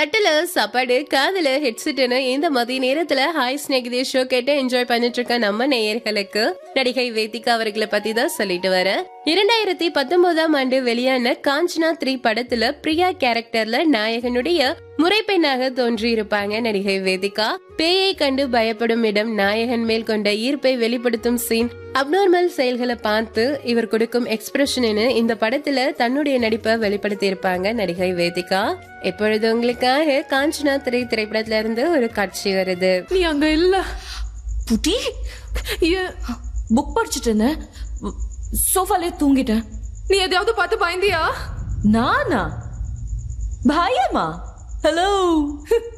கட்டில சாப்பாடு காதுல ஹெட்செட்னு இந்த மதிய நேரத்துல ஹாய் ஸ்நேகிதே ஷோ கேட்டு என்ஜாய் பண்ணிட்டு இருக்க நம்ம நேயர்களுக்கு நடிகை வேதிகா அவர்களை பத்தி தான் சொல்லிட்டு வரேன் இரண்டாயிரத்தி பத்தொன்பதாம் ஆண்டு வெளியான காஞ்சனா த்ரீ படத்துல பிரியா கேரக்டர்ல நாயகனுடைய முறைப்பெண்ணாக தோன்றியிருப்பாங்க நடிகை வேதிகா பேயை கண்டு பயப்படும் இடம் நாயகன் மேல் கொண்ட ஈர்ப்பை வெளிப்படுத்தும் சீன் அப்நார்மல் செயல்களை பார்த்து இவர் கொடுக்கும் எக்ஸ்பிரஷன் இந்த படத்துல தன்னுடைய நடிப்பை வெளிப்படுத்தி இருப்பாங்க நடிகை வேதிகா இப்பொழுது உங்களுக்காக காஞ்சனா திரை திரைப்படத்துல இருந்து ஒரு காட்சி வருது நீ அங்க இல்ல புட்டி புக் படிச்சுட்டு இருந்தேன் சோஃபாலே தூங்கிட்டேன் நீ எதையாவது பார்த்து பயந்தியா நானா பயமா ஹலோ